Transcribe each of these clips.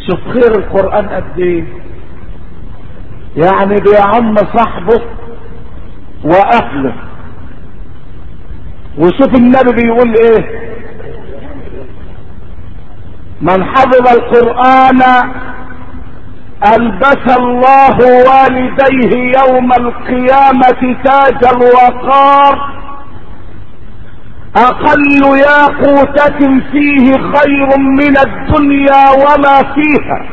شوف خير القرآن قد ايه يعني بيعم صاحبه واهله وشوف النبي بيقول ايه من حفظ القرآن البس الله والديه يوم القيامة تاج الوقار اقل ياقوتة فيه خير من الدنيا وما فيها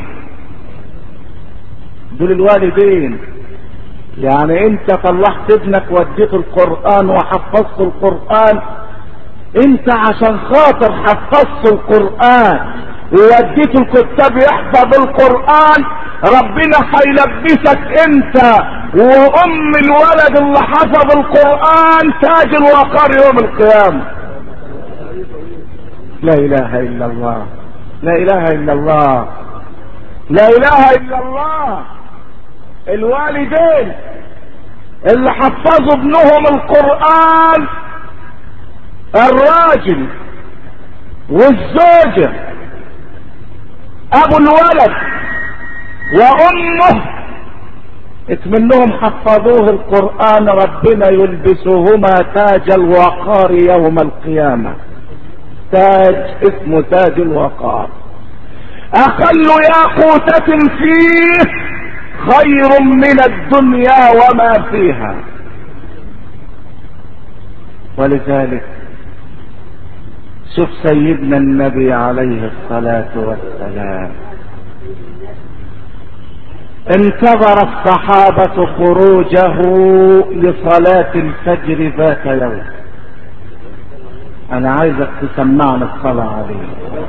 دول الوالدين يعني انت طلعت ابنك وديته القرآن وحفظت القرآن انت عشان خاطر حفظت القرآن ووديت الكتاب يحفظ القرآن ربنا هيلبسك انت وام الولد اللي حفظ القرآن تاج الوقار يوم القيامة لا اله الا الله لا اله الا الله لا اله الا الله الوالدين اللي حفظوا ابنهم القرآن الراجل والزوجة ابو الولد وامه اتمنهم حفظوه القرآن ربنا يلبسهما تاج الوقار يوم القيامة تاج اسمه تاج الوقار اقل ياقوتة فيه خير من الدنيا وما فيها ولذلك شوف سيدنا النبي عليه الصلاة والسلام انتظر الصحابة خروجه لصلاة الفجر ذات يوم انا عايزك تسمعني الصلاة عليه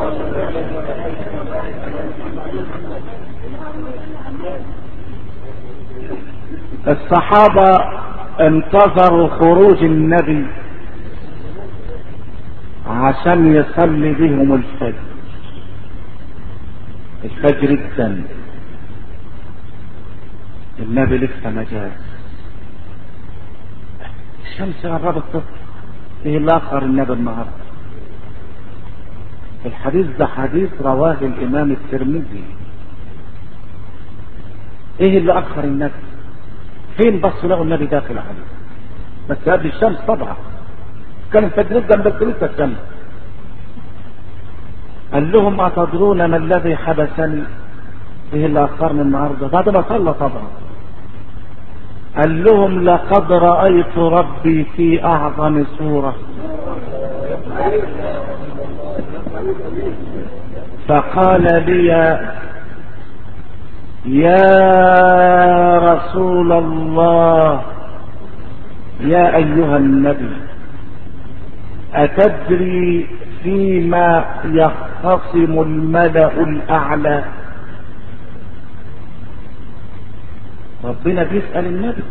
الصحابة انتظروا خروج النبي عشان يصلي بهم الفجر الفجر الدم النبي لسه ما جاء الشمس قربت تطلع ايه اللي اخر النبي النهارده الحديث ده حديث رواه الامام الترمذي ايه اللي اخر النبي فين بصوا لقوا النبي داخل عليه بس قبل الشمس طبعا كان الفجر جنب بس لسه الشمس قال لهم أتدرون ما الذي حبسني ايه اللي اخرني النهارده بعد ما صلى طبعا قال لهم لقد رأيت ربي في أعظم سورة فقال لي يا رسول الله يا أيها النبي أتدري فيما يختصم الملأ الأعلى ربنا بيسأل النبي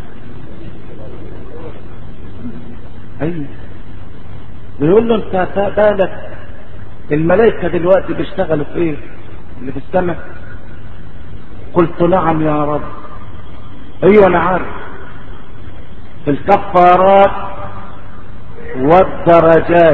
أيوه بيقول له انت بالك الملائكة دلوقتي بيشتغلوا في ايه اللي في السماء قلت نعم يا رب ايوه انا عارف في الكفارات والدرجات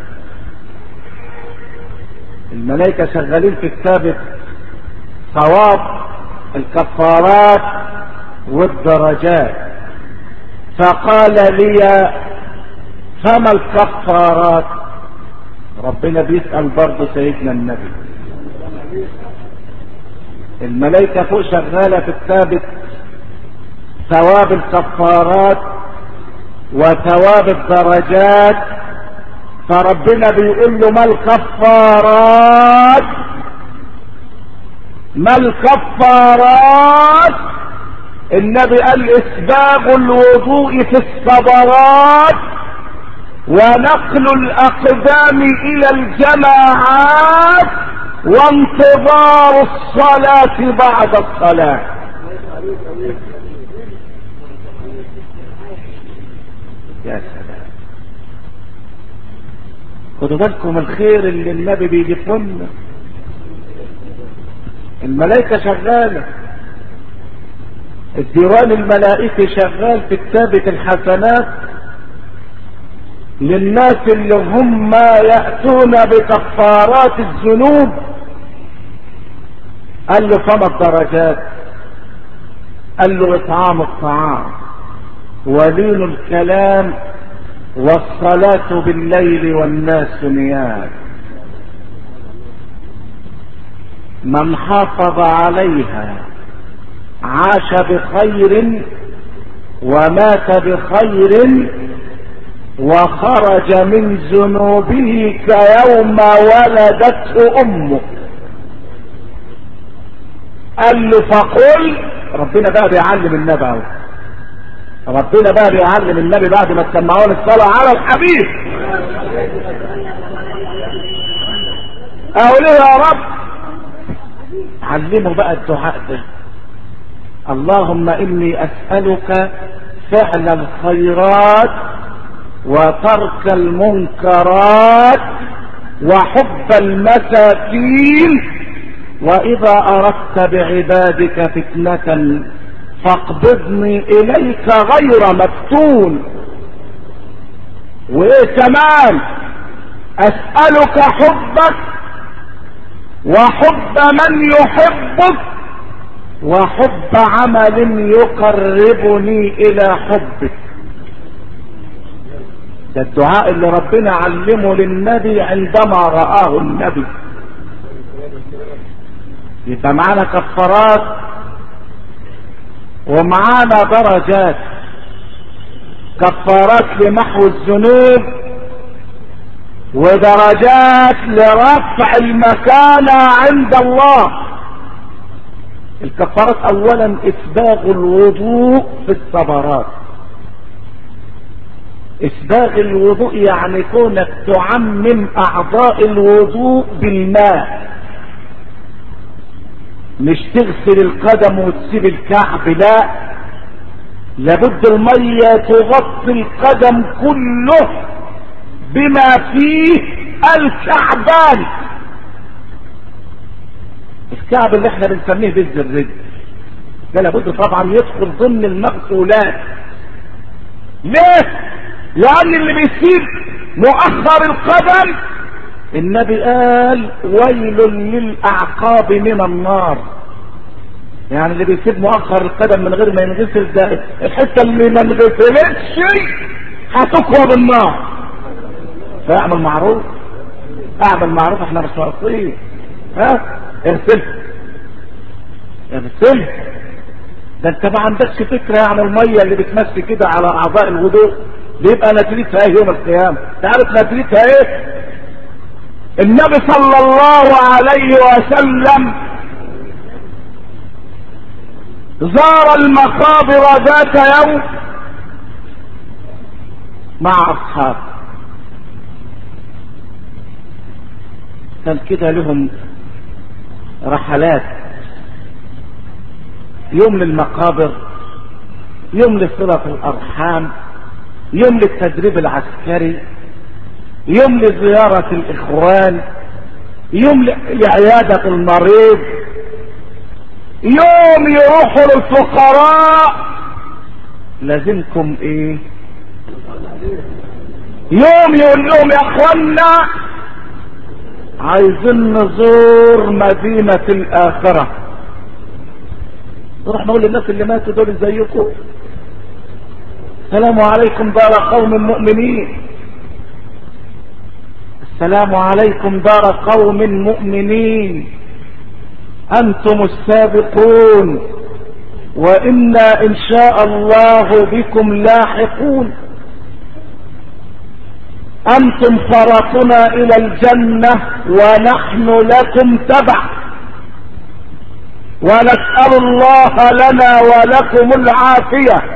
الملائكة شغالين في كتابة ثواب الكفارات والدرجات فقال لي فما الكفارات ربنا بيسأل برضه سيدنا النبي الملائكة فوق شغالة في كتابة ثواب الكفارات وثواب الدرجات فربنا بيقول له ما الكفارات ما الكفارات النبي قال اسباغ الوضوء في الصبرات ونقل الاقدام الى الجماعات وانتظار الصلاة بعد الصلاة يا سلام خدوا بالكم الخير اللي النبي بيجيبه لنا الملائكة شغالة الديوان الملائكي شغال في كتابة الحسنات للناس اللي هم يأتون بكفارات الذنوب قال له فما الدرجات قال له اطعام الطعام ولين الكلام والصلاة بالليل والناس نيام من حافظ عليها عاش بخير ومات بخير وخرج من ذنوبه كيوم ولدته امه قال له فقل ربنا بقى بيعلم النبي اهو ربنا بقى بيعلم النبي بعد ما تسمعون الصلاة على الحبيب اقول يا رب علمه بقى الدعاء ده اللهم اني اسألك فعل الخيرات وترك المنكرات وحب المساكين واذا اردت بعبادك فتنة فاقبضني اليك غير مفتون وايه كمان اسألك حبك وحب من يحبك وحب عمل يقربني الى حبك ده الدعاء اللي ربنا علمه للنبي عندما رآه النبي يبقى معانا كفارات ومعانا درجات كفارات لمحو الذنوب ودرجات لرفع المكانة عند الله الكفارات اولا اسباغ الوضوء في الصبرات اسباغ الوضوء يعني كونك تعمم اعضاء الوضوء بالماء مش تغسل القدم وتسيب الكعب لا لابد المية تغطي القدم كله بما فيه الكعبان الكعب اللي احنا بنسميه بز الرجل ده لابد طبعا يدخل ضمن المغسولات ليه لان اللي بيسيب مؤخر القدم النبي قال ويل للاعقاب من النار يعني اللي بيسيب مؤخر القدم من غير ما ينغسل ده الحته اللي ما انغسلتش هتقوى بالنار فاعمل معروف اعمل معروف احنا مش ناقصين ها اغسل اغسل ده انت ما عندكش فكره يعني الميه اللي بتمشي كده على اعضاء الوضوء بيبقى نتيجتها ايه يوم القيامه تعرف نتيجتها ايه النبي صلى الله عليه وسلم زار المقابر ذات يوم مع اصحابه كان كده لهم رحلات يوم للمقابر يوم لصلة الأرحام يوم للتدريب العسكري يوم لزيارة الإخوان يوم لعيادة المريض يوم يروحوا للفقراء لازمكم ايه يوم يقول لهم يا اخوانا عايزين نزور مدينة الآخرة نروح نقول للناس اللي ماتوا دول زيكم السلام عليكم دار قوم مؤمنين السلام عليكم دار قوم مؤمنين أنتم السابقون وإنا إن شاء الله بكم لاحقون أنتم فرطنا إلى الجنة ونحن لكم تبع ونسأل الله لنا ولكم العافية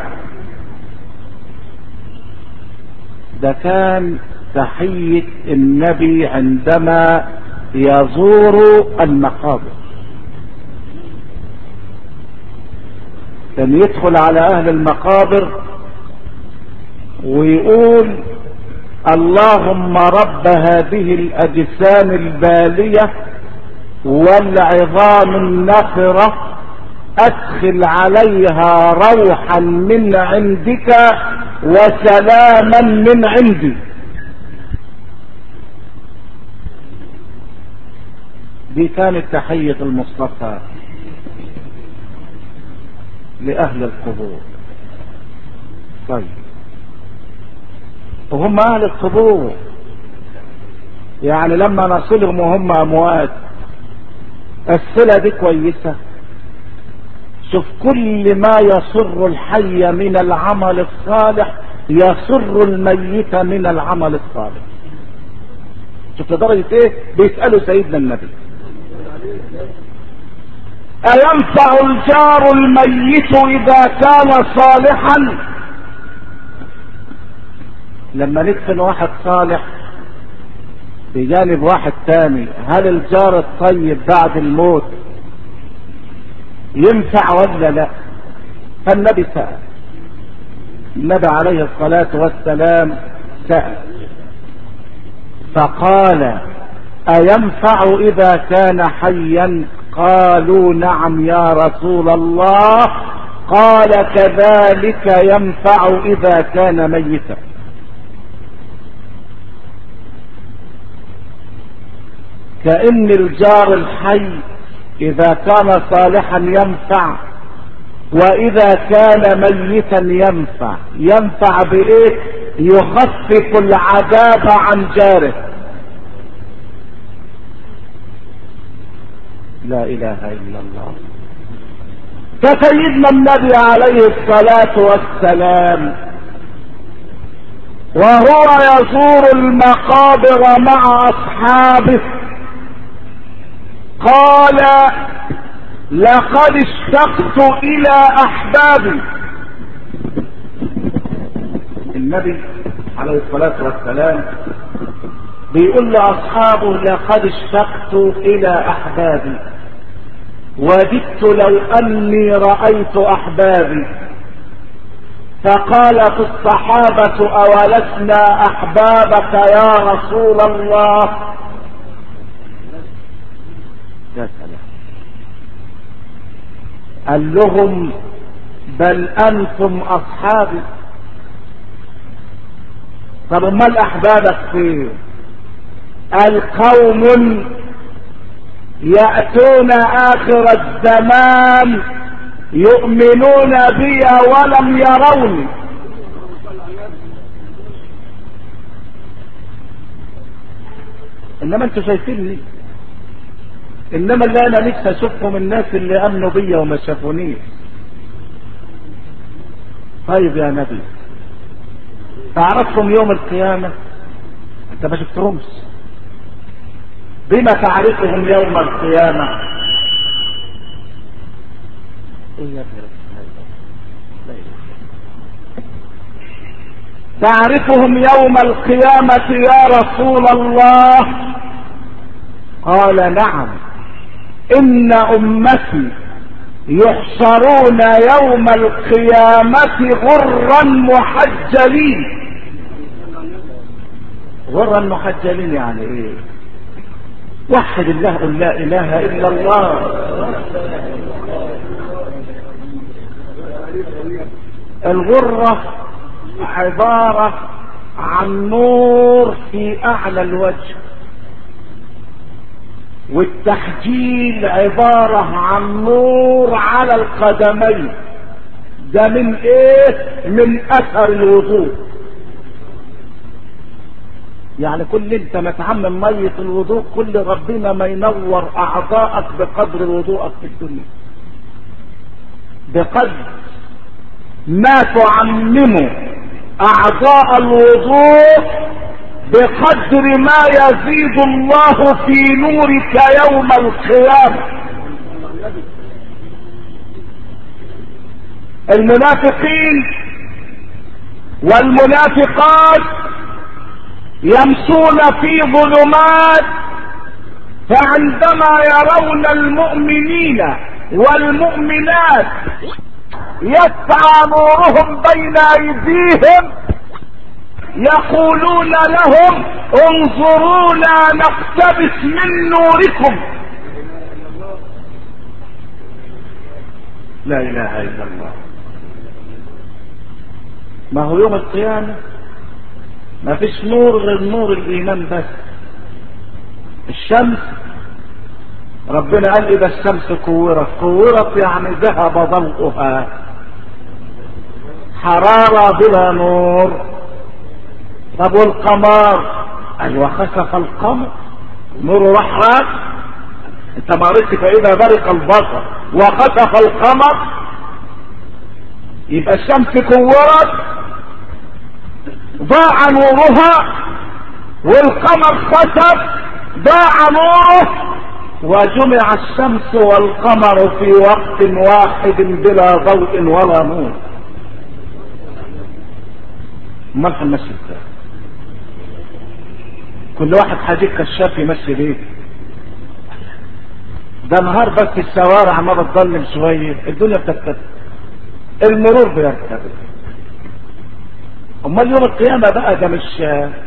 ده كان تحية النبي عندما يزور المقابر كان يدخل على أهل المقابر ويقول اللهم رب هذه الأجسام البالية والعظام النخرة أدخل عليها روحا من عندك وسلاما من عندي دي كانت تحية المصطفى لأهل القبور طيب وهم أهل القبور يعني لما نصلهم وهم أموات الصلة دي كويسة شوف كل ما يسر الحي من العمل الصالح يسر الميت من العمل الصالح شوف لدرجة ايه بيسألوا سيدنا النبي أينفع الجار الميت إذا كان صالحا لما ندفن واحد صالح بجانب واحد تاني هل الجار الطيب بعد الموت ينفع ولا لا فالنبي سأل النبي عليه الصلاة والسلام سأل فقال أينفع إذا كان حيا قالوا نعم يا رسول الله قال كذلك ينفع إذا كان ميتا كأن الجار الحي إذا كان صالحا ينفع وإذا كان ميتا ينفع ينفع بإيه يخفف العذاب عن جاره لا إله إلا الله فسيدنا النبي عليه الصلاة والسلام وهو يزور المقابر مع أصحابه قال لقد اشتقت الى احبابي النبي عليه الصلاة والسلام بيقول لاصحابه لقد اشتقت الى احبابي وددت لو اني رأيت احبابي فقالت الصحابة اولسنا احبابك يا رسول الله يا سلام قال لهم بل انتم اصحابي طب امال احبابك فين قال قوم ياتون اخر الزمان يؤمنون بي ولم يروني انما انتوا شايفيني انما اللي انا نفسي اشوفهم الناس اللي امنوا بيا وما شافونيش طيب يا نبي تعرفهم يوم القيامة انت ما شفتهمش بما تعرفهم يوم القيامة ايه يا ابني لا إله. تعرفهم يوم القيامة يا رسول الله قال نعم ان امتي يحشرون يوم القيامة غرا محجلين غرا محجلين يعني ايه وحد الله قل لا اله الا الله الغرة عبارة عن نور في اعلى الوجه والتحجيل عبارة عن نور على القدمين ده من ايه من اثر الوضوء يعني كل انت ما تعمم مية الوضوء كل ربنا ما ينور اعضائك بقدر وضوءك في الدنيا بقدر ما تعمم اعضاء الوضوء بقدر ما يزيد الله في نورك يوم القيامة المنافقين والمنافقات يمشون في ظلمات فعندما يرون المؤمنين والمؤمنات يسعى نورهم بين ايديهم يقولون لهم انظرونا نقتبس من نوركم لا اله الا الله ما هو يوم القيامة ما فيش نور غير نور الايمان بس الشمس ربنا قال اذا الشمس كورت كورت يعني ذهب ضوءها حرارة بلا نور طب والقمر ايوه خسف القمر نور راح راس انت ما قريتش فاذا برق البصر وخسف القمر يبقى الشمس كورت ضاع نورها والقمر خسف ضاع نوره وجمع الشمس والقمر في وقت واحد بلا ضوء ولا نور امال هنمشي ازاي كل واحد هيجيب كشاف يمشي بيه ده نهار بس الشوارع ما بتظلم شويه الدنيا بترتب المرور بيرتب امال يوم القيامه بقى ده مش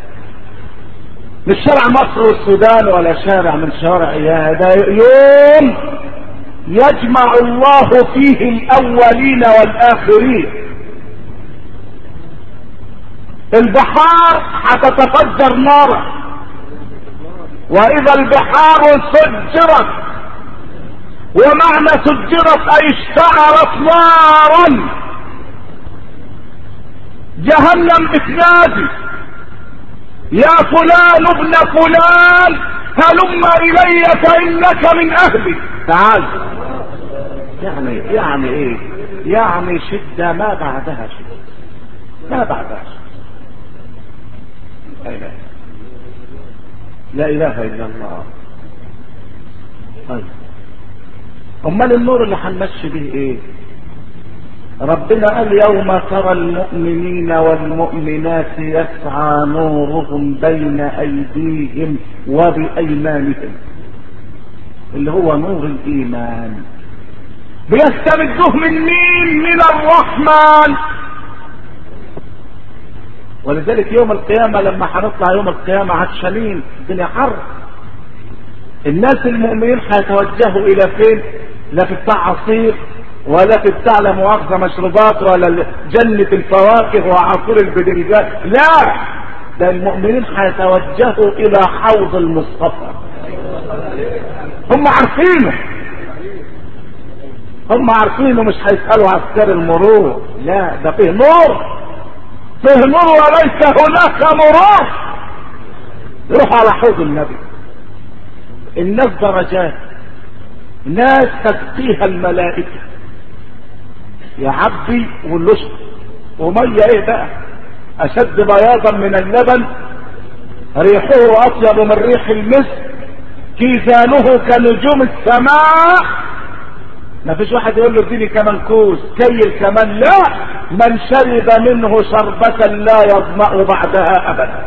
مش شارع مصر والسودان ولا شارع من شوارع اياها ده يوم يجمع الله فيه الاولين والاخرين البحار هتتفجر نارا واذا البحار سجرت ومعنى سجرت اي اشتعلت نارا جهنم بتنادي يا فلان ابن فلان هلم الي فانك من اهلي تعال يعني يعني ايه يعني شدة ما بعدها شدة ما بعدها شدة لا اله لا اله الا الله طيب امال النور اللي هنمشي به ايه ربنا قال يوم ترى المؤمنين والمؤمنات يسعى نورهم بين ايديهم وبايمانهم اللي هو نور الايمان بيستمدوه من مين من الرحمن ولذلك يوم القيامة لما هنطلع يوم القيامة عطشانين الدنيا حر الناس المؤمنين هيتوجهوا الى فين لا في بتاع عصير ولا في بتاع لا مؤاخذة مشروبات ولا جنة الفواكه وعصير البدنجان لا ده المؤمنين هيتوجهوا الى حوض المصطفى هم عارفينه هم عارفينه مش هيسألوا عسكري المرور لا ده فيه نور فيه نور وليس هناك مرور روح على حوض النبي الناس درجات ناس تسقيها الملائكة يا عبدي واللشط ومية ايه بقى اشد بياضا من اللبن ريحه اطيب من ريح المسك كيزانه كنجوم السماء ما فيش واحد يقول له اديني كمان كوس كيل كمان لا من شرب منه شربة لا يظمأ بعدها ابدا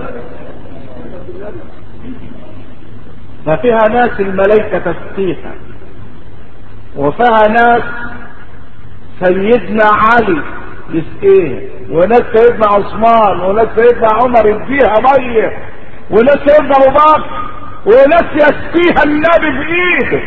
ففيها ناس الملائكة تسقيها وفيها ناس سيدنا علي يسقيها وناس سيدنا عثمان وناس سيدنا عمر يديها ميه وناس سيدنا ابو بكر وناس يسقيها النبي بايده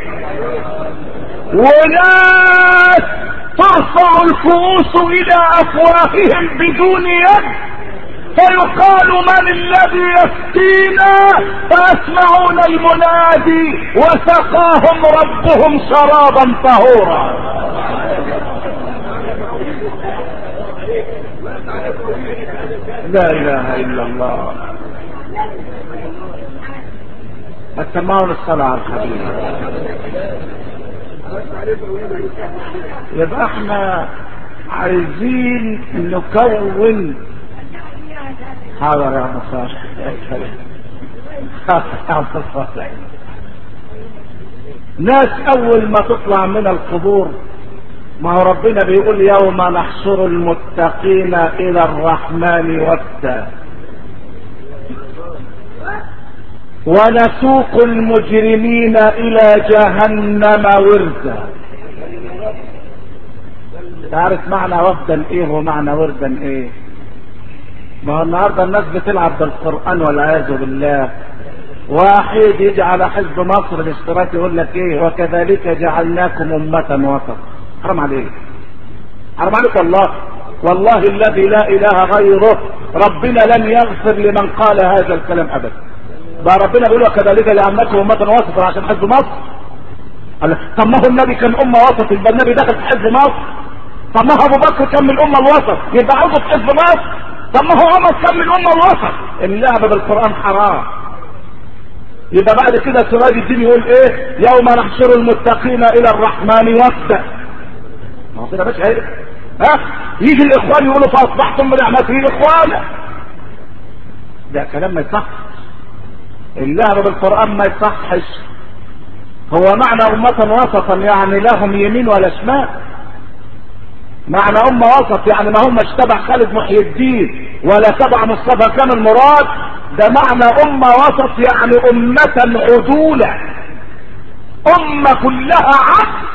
وناس ترفع الكؤوس الى افواههم بدون يد فيقال من الذي يسقينا فيسمعون المنادي وسقاهم ربهم شرابا طهورا لا اله الا الله السماء الصلاة على الحبيب يبقى احنا عايزين نكون حاضر يا مصار ناس اول ما تطلع من القبور ما هو ربنا بيقول يوم نحشر المتقين الى الرحمن وفدا ونسوق المجرمين الى جهنم وردا تعرف معنى وفدا ايه ومعنى وردا ايه ما هو النهارده الناس بتلعب بالقران والعياذ بالله واحد يجي على حزب مصر الاشتراكي يقول لك ايه وكذلك جعلناكم امه وسط حرام عليك حرام عليك والله والله الذي لا اله غيره ربنا لن يغفر لمن قال هذا الكلام ابدا بقى ربنا بيقول وكذلك جعلناكم امه وسطا عشان حزب مصر قال طب ما هو النبي كان امه وسط يبقى النبي دخل في حزب مصر طب ما هو ابو بكر كان من الامه الوسط يبقى عضو في حزب مصر طب ما هو عمر كان من الامه الوسط اللعب بالقران حرام يبقى بعد كده سراج الدين يقول ايه يوم نحشر المتقين الى الرحمن وفدا ما هو كده مش هيك ها يجي الاخوان يقولوا فاصبحتم بنعمته اخوانا ده كلام ما يصحش اللعب بالقران ما يصحش هو معنى أمة وسطا يعني لهم يمين ولا شمال معنى أمة وسط يعني ما هم تبع خالد محي الدين ولا تبع مصطفى كامل مراد ده معنى أمة وسط يعني أمة عدولة أمة كلها عدل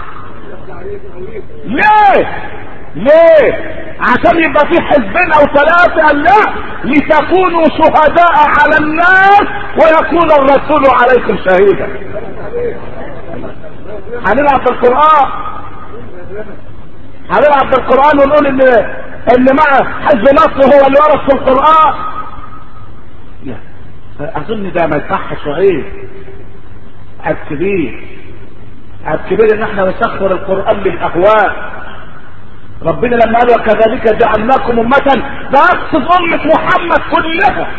ليه؟ ليه؟ عشان يبقى في حزبين او ثلاثة قال لا لتكونوا شهداء على الناس ويكون الرسول عليكم شهيدا هنلعب بالقرآن هنلعب بالقرآن ونقول ان ان مع حزب نصر هو اللي ورث في القرآن لا اظن ده ما يصحش وعيب عيب كبير عيب كبير ان احنا نسخر القرآن للاهواء ربنا لما قال وكذلك جعلناكم أمة ده أقصد أمة محمد كلها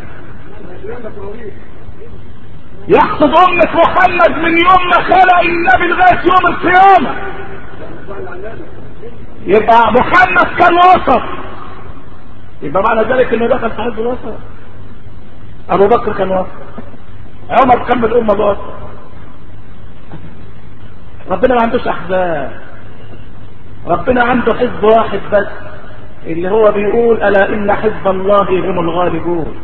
يقصد أمة محمد من يوم ما خلق النبي لغاية يوم القيامة يبقى محمد كان وسط يبقى معنى ذلك انه دخل في حزب الوسط ابو بكر كان وسط عمر كان من الامه الوسط ربنا ما عندوش احزاب ربنا عنده حزب واحد بس اللي هو بيقول الا ان حزب الله هم الغالبون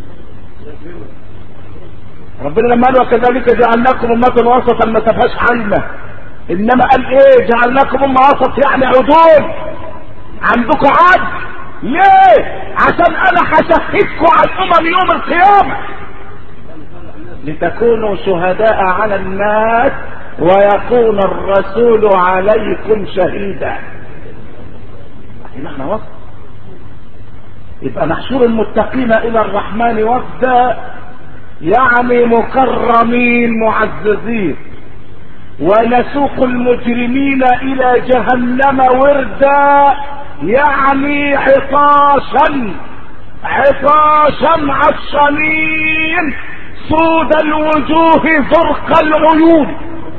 ربنا لما قال وكذلك جعلناكم امه وسطا ما سابهاش عنا انما قال ايه جعلناكم امه وسط يعني عدول عندكم عدل ليه عشان انا هشهدكم على الامم يوم القيامه لتكونوا شهداء على الناس ويكون الرسول عليكم شهيدا احنا وسط يبقى نحشر المتقين الى الرحمن وفدا يعني مكرمين معززين ونسوق المجرمين الى جهنم وردا يعني عطاشا عطاشا عطشانين سود الوجوه زرق العيون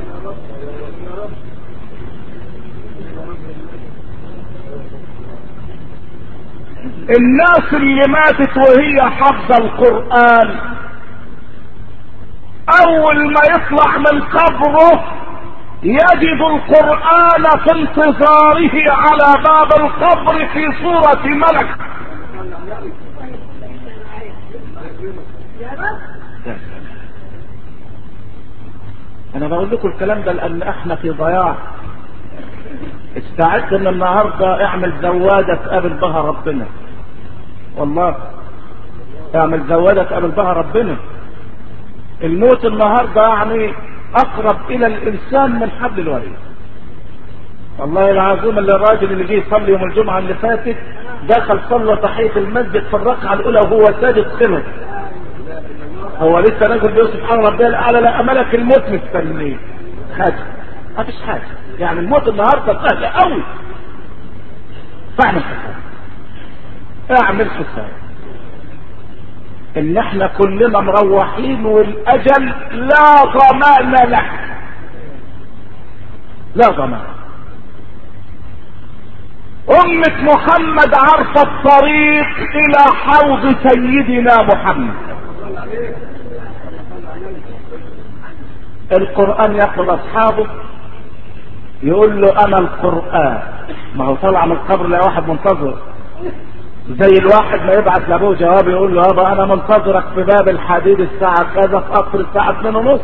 الناس اللي ماتت وهي حافظه القران اول ما يطلع من قبره يجد القران في انتظاره على باب القبر في صوره ملك انا بقول لكم الكلام ده لان احنا في ضياع استعد من النهارده اعمل زواده تقابل بها ربنا والله اعمل زواده تقابل بها ربنا الموت النهارده يعني اقرب الى الانسان من حبل الوريد والله العظيم اللي الراجل اللي جه يصلي يوم الجمعه اللي فاتت دخل صلى تحيه المسجد في الركعه الاولى وهو ساجد خمس هو لسه نازل بيقول سبحان ربي الاعلى لا ملك الموت مستنيه حاجه ما فيش حاجه يعني الموت النهارده سهل قوي فاعمل حساب اعمل حساب ان احنا كلنا مروحين والاجل لا ضمان له لا ضمان أمة محمد عارفة الطريق إلى حوض سيدنا محمد القرآن ياخذ أصحابه يقول له أنا القرآن ما هو طلع من القبر لا واحد منتظر زي الواحد ما يبعت لابوه جواب يقول له يابا انا منتظرك في باب الحديد الساعة كذا في قطر الساعة 2 ونص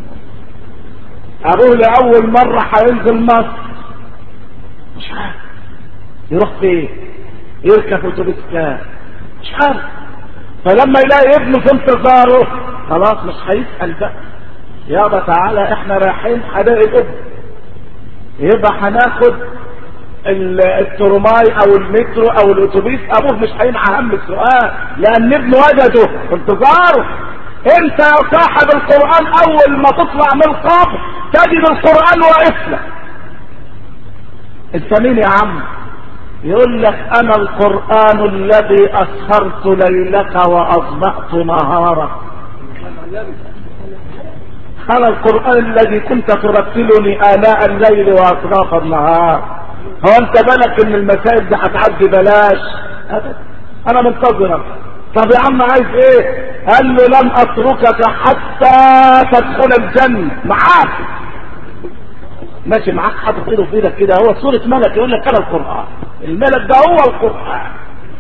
ابوه لأول مرة هينزل مصر مش عارف يروح فين يركب اتوبيس كام مش عارف فلما يلاقي ابنه في انتظاره خلاص مش هيسأل بقى يابا تعالى احنا رايحين حدائق الابن يبقى هناخد الترماي او المترو او الاتوبيس ابوه مش هينعى هم السؤال لان ابنه وجده في انتظاره انت يا صاحب القران اول ما تطلع من القبر تجد القران واقف لك انت مين يا عم يقول لك انا القرآن الذي اسهرت ليلك واصبحت نهارك انا القرآن الذي كنت ترتلني اناء الليل واطراف النهار هو انت بالك ان المسائل دي هتعدي بلاش انا منتظرك طب يا عم عايز ايه قال له لن اتركك حتى تدخل الجنة معاك ماشي معاك حاطط ايده في ايدك كده هو صورة ملك يقول لك انا القرآن الملك ده هو القرآن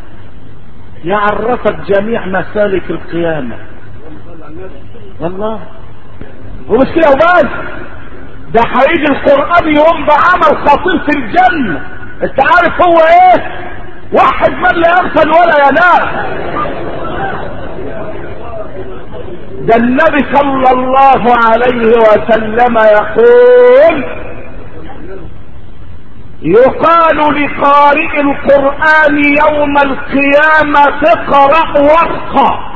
يعرفك جميع مسالك القيامة والله ومش كده وبس ده هيجي القرآن يوم بعمل خطير في الجنة انت عارف هو ايه واحد من لا يغفل ولا ينام ده النبي صلى الله عليه وسلم يقول يقال لقارئ القرآن يوم القيامة اقرأ وارقى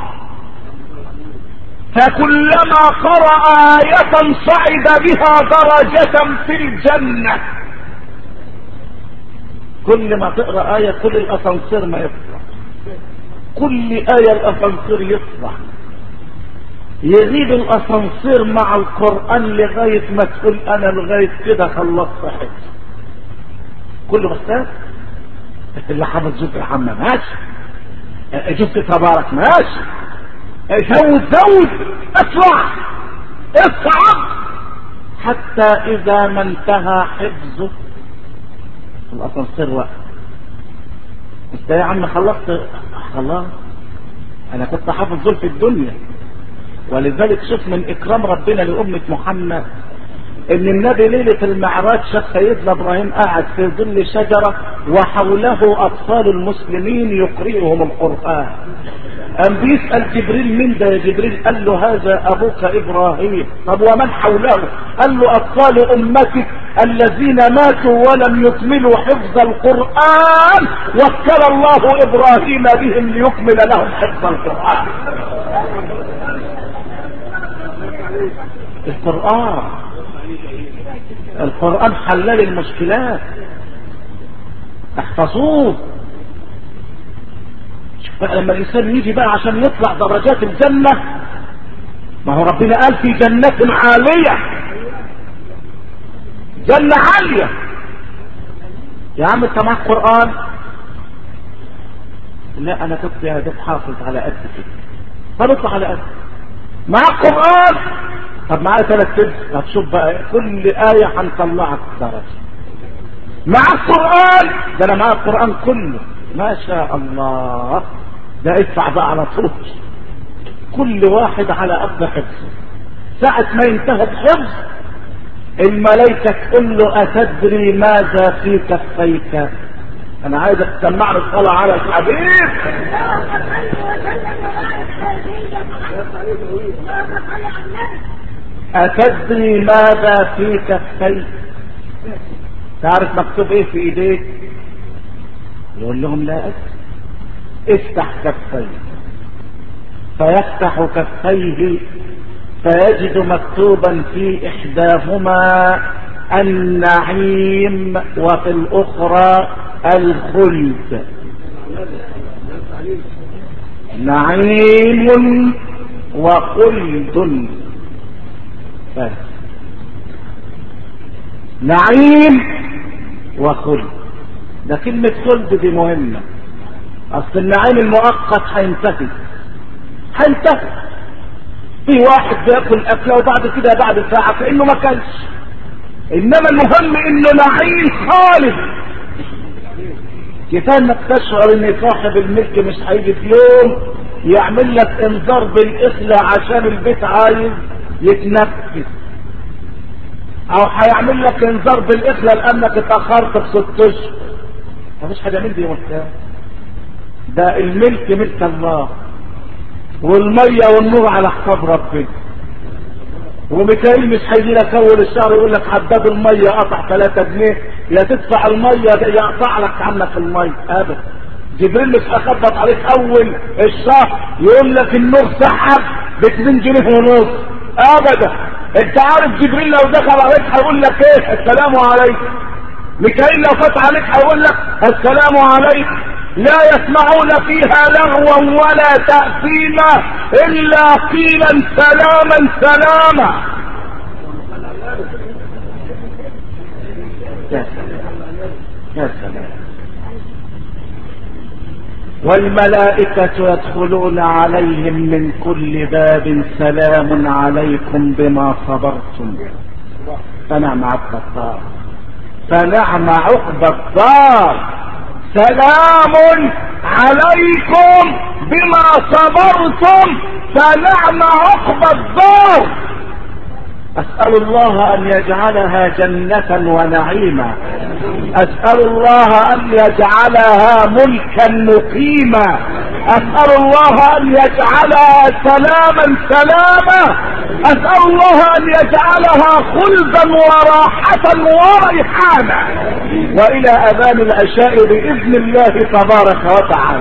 فكلما قرأ آية صعد بها درجة في الجنة كل ما تقرأ آية كل الأسانسير ما يطلع كل آية الأسانسير يطلع يغيب الأسانسير مع القرآن لغاية ما تقول أنا لغاية كده خلصت حفظ كله بس اللي حافظ جزء الحمام ماشي جزء تبارك ماشي زود زود اطلع اصعد حتى اذا ما انتهى حفظه الاسانسير وقت انت يا عم خلصت خلاص انا كنت حافظ دول في الدنيا ولذلك شوف من اكرام ربنا لامة محمد ان النبي ليلة المعراج شاف سيدنا ابراهيم قاعد في ظل شجرة وحوله اطفال المسلمين يقرئهم القرآن قام بيسأل جبريل مين ده يا جبريل قال له هذا ابوك ابراهيم طب ومن حوله قال له اطفال امتك الذين ماتوا ولم يكملوا حفظ القرآن وكل الله ابراهيم بهم ليكمل لهم حفظ القرآن القرآن القرآن حلل المشكلات احفظوه لما الانسان يجي بقى عشان يطلع درجات الجنة ما هو ربنا قال في جنات عالية جنة عالية يا عم انت معاك قرآن لا انا كنت يا دوب حافظ على قد كده طب اطلع على قد معاك قرآن طب معايا ثلاث سبع هتشوف بقى كل آية هنطلعك درجة معاك قرآن ده انا معايا القرآن كله ما شاء الله ده ادفع بقى على طول كل واحد على قد حفظه ساعة ما ينتهي الحفظ الملائكة تقول له أتدري ماذا في كفيك أنا عايزك تسمعني الصلاة على الحبيب أتدري ماذا في كفيك تعرف مكتوب ايه في ايديك يقول لهم لا أدري افتح كفيه فيفتح كفيه فيجد مكتوبا في احداهما النعيم وفي الاخرى الخلد نعيم وخلد بس نعيم وخلد ده كلمة خلد دي مهمة اصل النعيم المؤقت هينتهي هينتهي في واحد بياكل اكله وبعد كده بعد ساعة كأنه ما كلش انما المهم انه نعيم خالد كفايه انك تشعر ان صاحب الملك مش هيجي في يوم يعمل لك انذار بالاخلة عشان البيت عايز يتنفس او هيعمل لك انذار بالاخلة لانك اتاخرت بست اشهر مفيش حاجه من دي وقتها ده الملك ملك الله والمية والنور على حساب ربنا وميكائيل مش هيجي لك اول الشهر يقول لك حداد المية قطع 3 جنيه يا تدفع المية يقطع لك عنك المية ابدا جبريل مش هيخبط عليك اول الشهر يقول لك النور سحب ب 2 جنيه ونص ابدا انت عارف جبريل لو دخل عليك هيقول لك ايه السلام عليكم ميكائيل لو فات عليك هيقول لك السلام عليك لا يسمعون فيها لغوا ولا تأثيما إلا قيلا سلاما سلاما يا سلام يا سلام والملائكة يدخلون عليهم من كل باب سلام عليكم بما صبرتم فنعم عقب الدار فنعم عقب الدار سلام عليكم بما صبرتم فنعم عقب الدار أسأل الله أن يجعلها جنة ونعيما أسأل الله أن يجعلها ملكا مقيما أسأل الله أن يجعلها سلاما سلاما أسأل الله أن يجعلها خلدا وراحة وريحانا وإلى أذان العشاء بإذن الله تبارك وتعالى